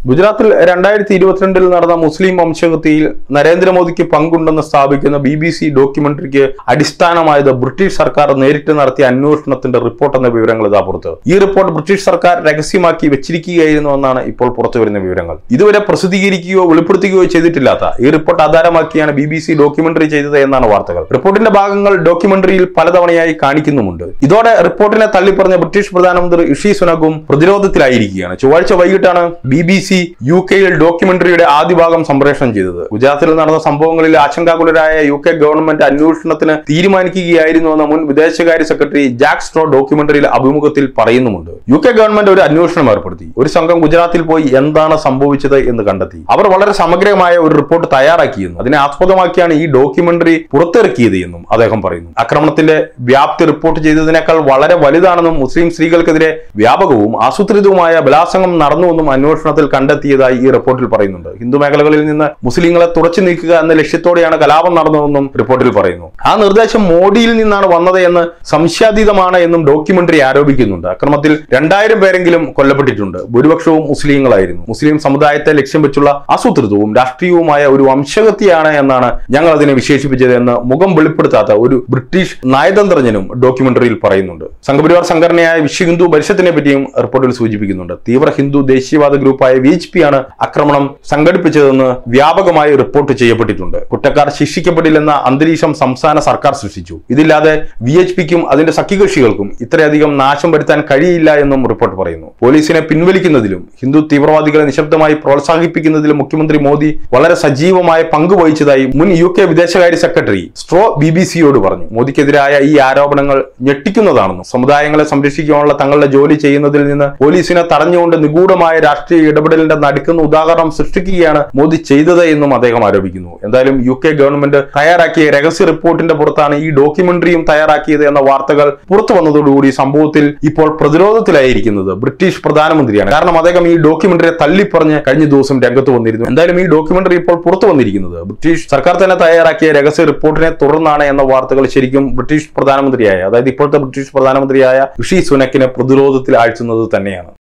ഗുജറാത്തിൽ രണ്ടായിരത്തി ഇരുപത്തിരണ്ടിൽ നടന്ന മുസ്ലിം വംശഹത്യയിൽ നരേന്ദ്രമോദിക്ക് പങ്കുണ്ടെന്ന് സ്ഥാപിക്കുന്ന ബി ബി സി ഡോക്യുമെന്ററിക്ക് അടിസ്ഥാനമായത് ബ്രിട്ടീഷ് സർക്കാർ നേരിട്ട് നടത്തിയ അന്വേഷണത്തിന്റെ റിപ്പോർട്ട് എന്ന വിവരങ്ങൾ ഇതാ പുറത്ത് ഈ റിപ്പോർട്ട് ബ്രിട്ടീഷ് സർക്കാർ രഹസ്യമാക്കി വെച്ചിരിക്കുകയായിരുന്നു എന്നാണ് ഇപ്പോൾ പുറത്തു വരുന്ന വിവരങ്ങൾ ഇതുവരെ പ്രസിദ്ധീകരിക്കുകയോ വെളിപ്പെടുത്തുകയോ ചെയ്തിട്ടില്ലാത്ത ഈ റിപ്പോർട്ട് ആധാരമാക്കിയാണ് ബി ബി സി ഡോക്യുമെന്ററി ചെയ്തത് എന്നാണ് വാർത്തകൾ റിപ്പോർട്ടിന്റെ ഭാഗങ്ങൾ ഡോക്യുമെന്ററിയിൽ പലതവണയായി കാണിക്കുന്നുമുണ്ട് ഇതോടെ റിപ്പോർട്ടിനെ തള്ളിപ്പറഞ്ഞ ബ്രിട്ടീഷ് പ്രധാനമന്ത്രി ഋഷി സുനകും പ്രതിരോധത്തിലായിരിക്കുകയാണ് ചൊവ്വാഴ്ച വൈകിട്ടാണ് ബി ബി സി യു കെയിൽ ഡോക്യുമെന്ററിയുടെ ആദ്യ ഭാഗം സംപ്രേഷണം ചെയ്തത് ഗുജറാത്തിൽ നടന്ന സംഭവങ്ങളിൽ ആശങ്കാകുലരായ യു കെ ഗവൺമെന്റ് അന്വേഷണത്തിന് തീരുമാനിക്കുകയായിരുന്നുവെന്ന് മുൻ വിദേശകാര്യ സെക്രട്ടറി ജാക്ക് സ്ട്രോ ഡോക്യുമെന്ററിയിലെ അഭിമുഖത്തിൽ പറയുന്നുമുണ്ട് യു കെ ഗവൺമെന്റ് ഒരു അന്വേഷണം ഏർപ്പെടുത്തി ഒരു സംഘം ഗുജറാത്തിൽ പോയി എന്താണ് സംഭവിച്ചത് എന്ന് കണ്ടെത്തി അവർ വളരെ സമഗ്രമായ ഒരു റിപ്പോർട്ട് തയ്യാറാക്കിയെന്നും അതിനെ ആസ്പദമാക്കിയാണ് ഈ ഡോക്യുമെന്ററി പുറത്തിറക്കിയത് എന്നും അദ്ദേഹം പറയുന്നു ആക്രമണത്തിന്റെ വ്യാപ്തി റിപ്പോർട്ട് ചെയ്തതിനേക്കാൾ വളരെ വലുതാണെന്നും മുസ്ലിം സ്ത്രീകൾക്കെതിരെ വ്യാപകവും ആസൂത്രിതവുമായ ബലാത്സംഗം നടന്നുവെന്നും അന്വേഷണത്തിൽ കണ്ടെത്തിയതായി ഈ റിപ്പോർട്ടിൽ പറയുന്നുണ്ട് ഹിന്ദു മേഖലകളിൽ നിന്ന് മുസ്ലിങ്ങളെ തുടച്ചു നീക്കുക എന്ന ലക്ഷ്യത്തോടെയാണ് കലാപം നടന്നതെന്നും റിപ്പോർട്ടിൽ പറയുന്നു ആ നിർദ്ദേശം മോഡിയിൽ നിന്നാണ് വന്നത് എന്ന് സംശയാതീതമാണ് എന്നും ഡോക്യുമെന്ററി ആരോപിക്കുന്നുണ്ട് അക്രമത്തിൽ രണ്ടായിരം പേരെങ്കിലും കൊല്ലപ്പെട്ടിട്ടുണ്ട് ഭൂരിപക്ഷവും മുസ്ലിങ്ങളായിരുന്നു മുസ്ലിം സമുദായത്തെ ലക്ഷ്യം വെച്ചുള്ള ആസൂത്രിതവും രാഷ്ട്രീയവുമായ ഒരു വംശഹത്യയാണ് എന്നാണ് ഞങ്ങൾ അതിനെ വിശേഷിപ്പിച്ചത് എന്ന് മുഖം വെളിപ്പെടുത്താത്ത ഒരു ബ്രിട്ടീഷ് നയതന്ത്രജ്ഞനും ഡോക്യുമെന്ററിയിൽ പറയുന്നുണ്ട് സംഘപരിവാർ സംഘടനയായ വിശ്വ ഹിന്ദു പരിഷത്തിനെ പറ്റിയും റിപ്പോർട്ടിൽ സൂചിപ്പിക്കുന്നുണ്ട് തീവ്ര ഹിന്ദു ദേശീയവാദ ഗ്രൂപ്പായ വി എച്ച് പി ആണ് ആക്രമണം സംഘടിപ്പിച്ചതെന്ന് വ്യാപകമായി റിപ്പോർട്ട് ചെയ്യപ്പെട്ടിട്ടുണ്ട് കുറ്റക്കാർ ശിക്ഷിക്കപ്പെടില്ലെന്ന അന്തരീക്ഷം സംസ്ഥാന സർക്കാർ സൃഷ്ടിച്ചു ഇതില്ലാതെ വി എച്ച് പിക്കും അതിന്റെ സഖ്യകക്ഷികൾക്കും ഇത്രയധികം നാശം വരുത്താൻ കഴിയില്ല എന്നും റിപ്പോർട്ട് പറയുന്നു പോലീസിനെ പിൻവലിക്കുന്നതിലും ഹിന്ദു തീവ്രവാദികളെ നിശബ്ദമായി പ്രോത്സാഹിപ്പിക്കുന്നതിലും മുഖ്യമന്ത്രി മോദി വളരെ സജീവമായ പങ്ക് വഹിച്ചതായി മുൻ യു കെ വിദേശകാര്യ സെക്രട്ടറി സ്ട്രോ ബി ബി സിയോട് പറഞ്ഞു മോദിക്കെതിരായ ഈ ആരോപണങ്ങൾ ഞെട്ടിക്കുന്നതാണെന്നും സമുദായങ്ങളെ സംരക്ഷിക്കാനുള്ള തങ്ങളുടെ ജോലി ചെയ്യുന്നതിൽ നിന്ന് പോലീസിനെ തടഞ്ഞുകൊണ്ട് നിഗൂഢമായ രാഷ്ട്രീയ ഇടപെടലിന്റെ നടുക്കുന്ന ഉദാഹരണം സൃഷ്ടിക്കുകയാണ് മോദി ചെയ്തത് എന്നും അദ്ദേഹം ആരോപിക്കുന്നു എന്തായാലും യു കെ ഗവൺമെന്റ് തയ്യാറാക്കിയ രഹസ്യ റിപ്പോർട്ടിന്റെ പുറത്താണ് ഈ ഡോക്യുമെന്ററിയും തയ്യാറാക്കിയത് എന്ന വാർത്തകൾ പുറത്തു വന്നതോടുകൂടി സംഭവത്തിൽ ഇപ്പോൾ പ്രതിരോധത്തിലായിരിക്കുന്നത് ബ്രിട്ടീഷ് പ്രധാനമന്ത്രിയാണ് കാരണം അദ്ദേഹം ഈ ഡോക്യുമെന്ററിയെ തള്ളിപ്പറഞ്ഞ് കഴിഞ്ഞ ദിവസം രംഗത്ത് വന്നിരുന്നു എന്തായാലും ഈ ഡോക്യുമെന്ററി ഇപ്പോൾ പുറത്തു വന്നിരിക്കുന്നത് ബ്രിട്ടീഷ് സർക്കാർ തന്നെ തയ്യാറാക്കിയ രഹസ്യ റിപ്പോർട്ടിനെ തുടർന്നാണ് എന്ന വാർത്തകൾ ശരിക്കും ബ്രിട്ടീഷ് പ്രധാനമന്ത്രിയായ അതായത് ഇപ്പോഴത്തെ ബ്രിട്ടീഷ് പ്രധാനമന്ത്രിയായ ഋഷി സുനക്കിനെ പ്രതിരോധത്തിൽ ആഴ്ചുന്നത് തന്നെയാണ്